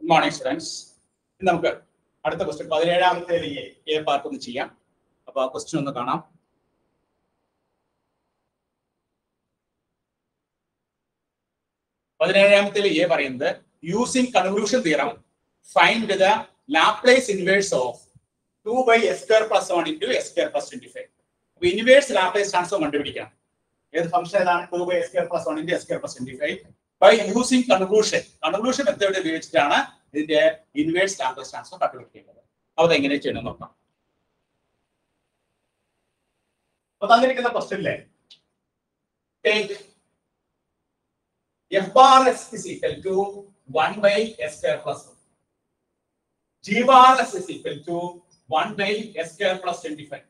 Good morning students നമുക്ക് അടുത്ത question പതിനേഴാമത്തെ എ പാർട്ട് ഒന്ന് ചെയ്യാം അപ്പൊ ആ ക്വസ്റ്റ്യൻ ഒന്ന് കാണാം പതിനേഴാമത്തെ എ പറയുന്നത് using conclusion theorem find the Laplace inverse of two by S square plus one into S square plus twenty five അപ്പൊ ഇൻവേഴ്സ് ലാപ്ലേസ് ട്രാൻസ്ഫോം കണ്ടുപിടിക്കണം ഏത് ഫംഗ്ഷൻ ഏതാണ് two by S square plus one into S square plus twenty five by using conclusion conclusion method ഉപയോഗിച്ചിട്ടാണ് ഇതിന്റെ inverse Laplace transform കണ്ടുപിടിക്കേണ്ടത് അപ്പൊ അതെങ്ങനെ ചെയ്യണം നോക്കാം അപ്പൊ തന്നിരിക്കുന്ന ക്വസ്റ്റ്യനിലെ take F bar S is equal to one by S square plus G bar S is equal to one by S square plus twenty five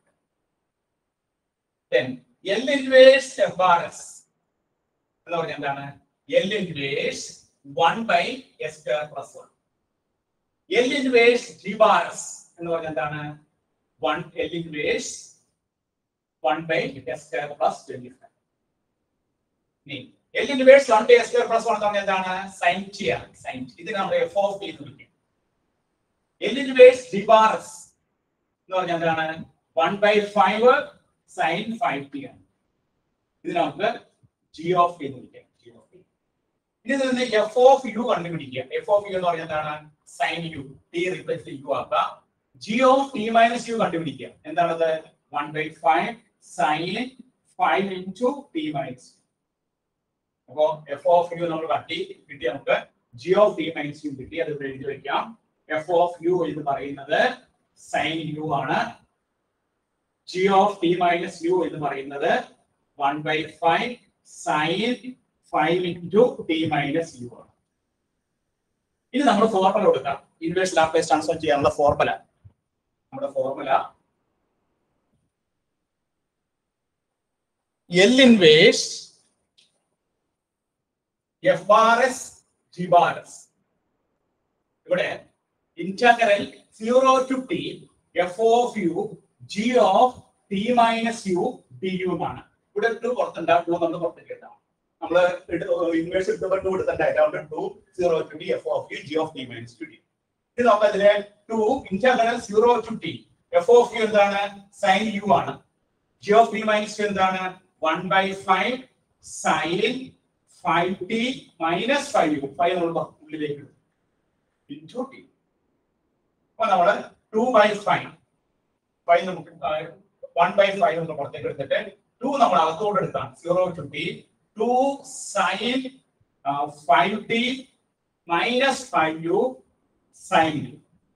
then L inverse F bar S എന്ന് പറഞ്ഞാൽ എന്താണ് L inverse 1 by S square plus 1 L inverse G bar S എന്ന് പറഞ്ഞാൽ എന്താണ് 1 L inverse 1 by S square plus 25 ഇനി L inverse 1 by S square plus 1 എന്ന് പറഞ്ഞാൽ എന്താണ് sin t ആണ് sin t ഇത് നമ്മൾ f of t എന്ന് വിളിക്കും L inverse G bar S എന്ന് പറഞ്ഞാൽ എന്താണ് 1 by 5 സൈൻ ഫൈവ് ടി ആണ് ഇത് നമുക്ക് ജി ഓഫ് ടി എന്ന് വിളിക്കാം ജി ഓഫ് ടി ഇനി ഇതിൽ നിന്ന് എഫ് ഓഫ് യു കണ്ടുപിടിക്കുക എഫ് ഓഫ് യു എന്ന് പറഞ്ഞാൽ എന്താണ് sine U T replace U ആക്കുക G of T minus U കണ്ടുപിടിക്കുക എന്താണത് one by five sine five into T minus അപ്പോ എഫ് ഓഫ് യു നമ്മൾ കട്ടി കിട്ടി നമുക്ക് G of T minus U കിട്ടി അത് ഇവിടെ എഴുതി വെക്കാം എഫ് ഓഫ് യു എന്ന് പറയുന്നത് സൈൻ യു ആണ് G of T minus U എന്ന് പറയുന്നത് one by five sine five into T minus U ആണ് ഇനി നമ്മൾ ഫോർമുല കൊടുക്കാം ഇൻവേഴ്സ് ലാപ്ലേസ് ട്രാൻസ്ഫോം ചെയ്യാനുള്ള ഫോർമുല നമ്മുടെ formula L inverse F bar S G bar S ഇവിടെ integral zero to T F of U G of T minus U D U എന്നാണ് ഇവിടെ to പുറത്തുണ്ടാവും to നമ്മൾ പുറത്തേക്ക് എത്താം നമ്മള് ഇൻവേഴ്സ് എടുത്തപ്പോൾ ടു എടുത്തിട്ടുണ്ടായിട്ട് അവിടെ to zero to T F of U G of T minus to d ഇത് നമുക്ക് അതിലെ two integral zero to T F of u എന്താണ് സൈൻ യു ആണ് G of T minus u എന്താണ് one by five sine five t minus five u five നമ്മൾ ഉള്ളിലേക്ക് into t അപ്പൊ നമ്മള് ടു ബൈ ഫൈവ് ഫൈവ് നമുക്ക് one by five നമ്മൾ പുറത്തേക്ക് എടുത്തിട്ട് ടു നമ്മൾ അകത്തോട്ട് എടുക്കാം zero to t two sine five t minus five u sine u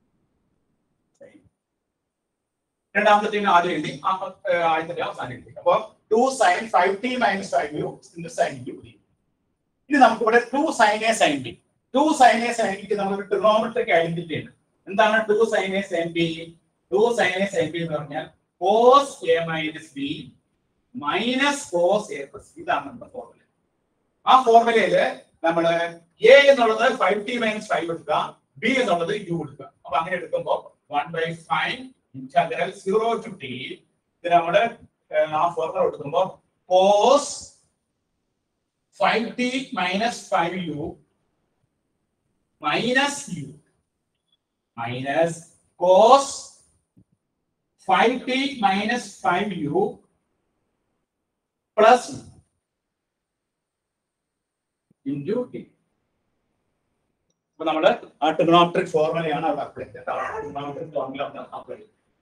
രണ്ടാമത്തെ ആദ്യം എഴുതി ആദ്യത്തെ അവസാനം എഴുതി അപ്പൊ two sine five t minus five u sine u ഇനി നമുക്ക് ഇവിടെ two sine A sine B two sine A sine ബിക്ക് നമ്മൾ ട്രിഗണോമെട്രിക് ഐഡന്റിറ്റി ഉണ്ട് എന്താണ് two sine A sine B two sine A sine B എന്ന് പറഞ്ഞാൽ cos A minus B minus cos A plus ഇതാണ് നമ്മുടെ ഫോർമുല ആ ഫോർമുലയില് നമ്മൾ എ എന്നുള്ളത് ഫൈവ് ടി മൈനസ് ഫൈവ് എടുക്കുക ബി എന്നുള്ളത് യു എടുക്കുക അപ്പൊ അങ്ങനെ എടുക്കുമ്പോൾ one by five integral zero to t ഇത് നമ്മള് ആ ഫോർമുല എടുക്കുമ്പോൾ cos five t minus five u minus u minus cos 5t minus 5u plus into t. അപ്പൊ നമ്മള് ആ ട്രിഗണോമെട്രിക് ഫോർമുലയാണ് അവിടെ അപ്ലൈ ട്രിഗണോമെട്രിക് ഫോർമുല അപ്ലൈ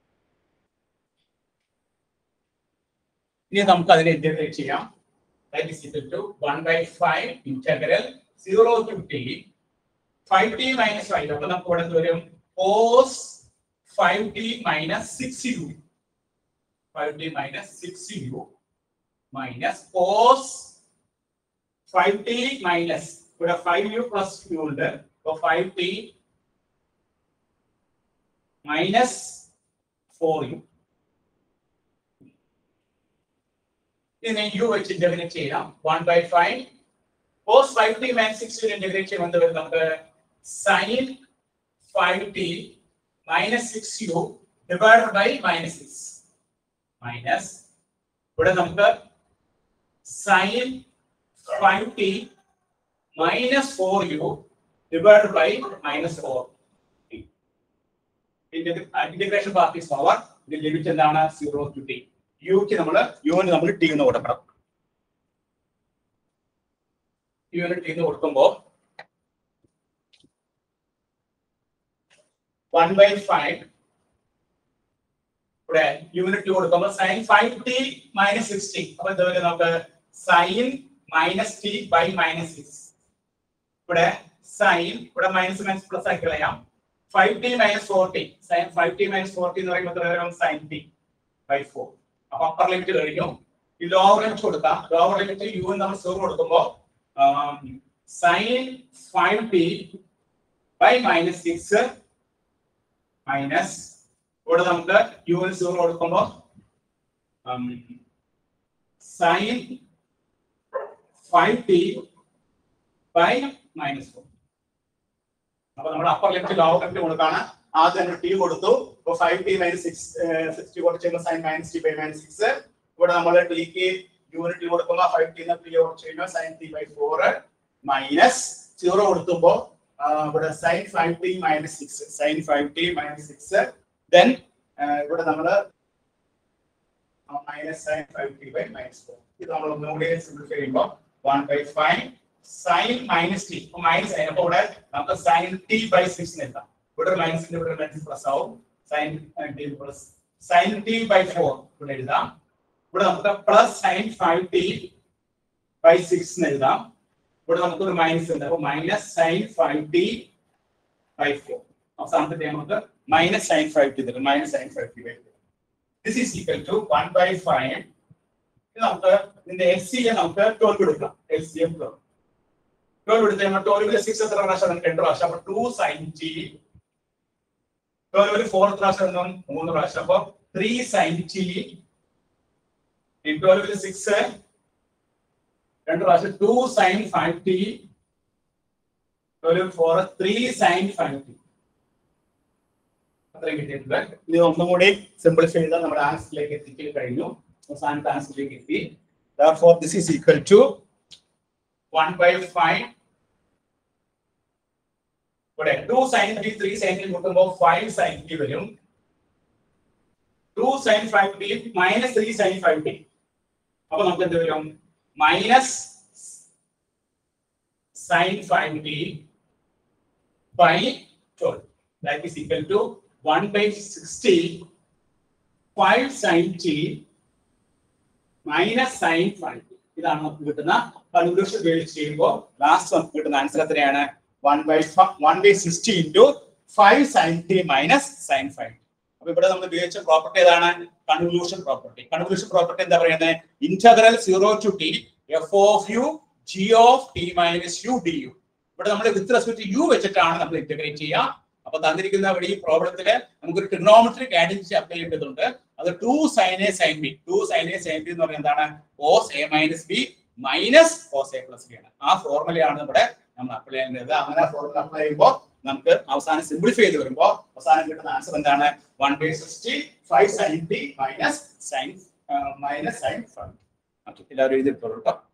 ഇനി നമുക്ക് അതിനെ ഇന്റഗ്രേറ്റ് ചെയ്യാം that is equal to 1 by 5 integral 0 to t 5t minus 5 അപ്പൊ നമുക്ക് ഇവിടെ എന്ത് വരും cos 5t minus 6u. 5t minus 6u minus cos 5t minus ഇവിടെ 5u plus u ഉണ്ട് അപ്പൊ 5t minus 4u ഇതിനെ u വെച്ച് ഇന്റഗ്രേറ്റ് ചെയ്യാം 1 by 5 cos 5t minus 6u integrate ചെയ്യുമ്പോൾ എന്ത് വരും നമുക്ക് sin 5t minus 6u divided by minus 6 minus ഇവിടെ നമുക്ക് sin 5t minus 4u divided by minus four t. Integration part is power ഇതിൽ ലിമിറ്റ് എന്താണ് സീറോ ടു ടി യുക്ക് നമ്മൾ യുവിന് നമ്മൾ ടി എന്ന് കൊടുക്കണം യുവിന് ടി എന്ന് കൊടുക്കുമ്പോ വൺ ബൈ ഫൈവ് ഇവിടെ യൂണിറ്റ് കൊടുക്കുമ്പോൾ sine five t minus sixty അപ്പൊ എന്താ പറയുക നമുക്ക് sine minus t by minus six ഇവിടെ സൈൻ ഇവിടെ മൈനസ് മൈനസ് പ്ലസ് ആക്കി കളയാം five t minus forty sine five t minus forty എന്ന് പറയുമ്പോൾ എത്ര വരും സൈൻ ടി ബൈ ഫോർ അപ്പൊ അപ്പർ ലിമിറ്റ് കഴിഞ്ഞു ഈ ലോവർ ലിമിറ്റ് കൊടുക്കാം ലോവർ ലിമിറ്റ് യു നമ്മൾ സീറോ കൊടുക്കുമ്പോൾ sine five t by minus six minus ഇവിടെ നമുക്ക് യു എൽ സീറോ കൊടുക്കുമ്പോൾ sine five t by minus four അപ്പൊ നമ്മുടെ അപ്പർ ലിമിറ്റ് ലോവർ ലിമിറ്റ് കൊടുക്കാണ് ആദ്യം നമ്മൾ ടി കൊടുത്തു ഇപ്പൊ five t minus six sixty കുറച്ച് കഴിയുമ്പോൾ sine minus t by minus six ഇവിടെ നമ്മൾ ടിക്ക് യൂണിറ്റ് കൊടുക്കുമ്പോൾ ഫൈവ് ടി ടി കുറച്ച് കഴിയുമ്പോൾ sine t by four minus zero കൊടുക്കുമ്പോൾ ഇവിടെ sine five t minus six sine five t minus six then ഇവിടെ നമ്മൾ minus sine five t by minus four ഇത് നമ്മൾ ഒന്നുകൂടി സിംപ്ലിഫൈ ചെയ്യുമ്പോൾ one by five sine minus t minus അപ്പൊ ഇവിടെ നമുക്ക് സൈൻ ടി ബൈ സിക്സ് എഴുതാം ഇവിടെ മൈനസിന്റെ ഇവിടെ മൈനസ് പ്ലസ് ആവും sine t plus sine t by four ഇവിടെ എഴുതാം ഇവിടെ നമുക്ക് plus sine five t by six എഴുതാം ഇവിടെ നമുക്ക് ഒരു മൈനസ് ഉണ്ട് അപ്പൊ minus sine five t by four അവസാനത്തെ നമുക്ക് മൈനസ് സൈൻ ഫൈവ് ടി തരും minus sine five t by four this is equal to one by five നമുക്ക് ഇതിന്റെ എൽ സി എം നമുക്ക് ട്വൽവ് എടുക്കാം L C M twelve twelve എടുത്ത് കഴിയുമ്പോൾ ട്വൽവില് സിക്സ് എത്ര പ്രാവശ്യം രണ്ട് പ്രാവശ്യം അപ്പൊ ടു സൈൻ ടി ട്വൽവില് ഫോർ പ്രാവശ്യം എന്നും മൂന്ന് പ്രാവശ്യം അപ്പൊ ത്രീ സൈൻ ടി ട്വൽവില് സിക്സ് രണ്ട് പ്രാവശ്യം two sine five t twelve four three sine five t അത്രയും കിട്ടിയിട്ടുണ്ട് ഇത് ഒന്നും കൂടി സിംപ്ലിഫൈ ചെയ്താൽ നമ്മുടെ ആൻസറിലേക്ക് എത്തിക്കാൻ കഴിഞ്ഞു അവസാനത്തെ ആൻസറിലേക്ക് എത്തി therefore this is equal to 1 by 5 ഇവിടെ 2 sin t 3 sin t കൂട്ടുമ്പോൾ 5 sin t വരും 2 sin 5 t minus 3 sin 5 t അപ്പൊ നമുക്ക് എന്ത് വരും minus sin 5 t by 12 that is equal to 1 by 60 5 sin t minus sine five ഇതാണ് നമുക്ക് കിട്ടുന്ന കൺക്ലൂഷൻ ഉപയോഗിച്ച് ചെയ്യുമ്പോൾ ലാസ്റ്റ് നമുക്ക് കിട്ടുന്ന ആൻസർ എത്രയാണ് one by one by sixty into five sine t minus sine five അപ്പൊ ഇവിടെ നമ്മൾ ഉപയോഗിച്ച പ്രോപ്പർട്ടി ഏതാണ് കൺക്ലൂഷൻ പ്രോപ്പർട്ടി കൺക്ലൂഷൻ പ്രോപ്പർട്ടി എന്താ പറയുന്നത് integral zero to T F of U G of T minus U D u ഇവിടെ നമ്മൾ with respect you വെച്ചിട്ടാണ് നമ്മൾ ഇന്റഗ്രേറ്റ് ചെയ്യുക അപ്പൊ തന്നിരിക്കുന്ന ഇവിടെ ഈ പ്രോബ്ലത്തില് നമുക്കൊരു ട്രിഗ്നോമെട്രിക് ഐഡന്റിറ്റി അപ്ലൈ ചെയ്യേണ്ടതുണ്ട് അത് two sine A sine B two sine A sine B എന്ന് പറയുന്നത് എന്താണ് cos A minus B minus cos A plus B ആണ് ആ ഫോർമുലയാണ് നമ്മുടെ നമ്മൾ അപ്ലൈ ചെയ്യേണ്ടത് അങ്ങനെ ഫോർമുല അപ്ലൈ ചെയ്യുമ്പോൾ നമുക്ക് അവസാനം സിംപ്ലിഫൈ ചെയ്ത് വരുമ്പോൾ അവസാനം കിട്ടുന്ന ആൻസർ എന്താണ് one by sixty five sine t minus sine minus sine five എല്ലാവരും എഴുതിയിട്ടുള്ളൂ കേട്ടോ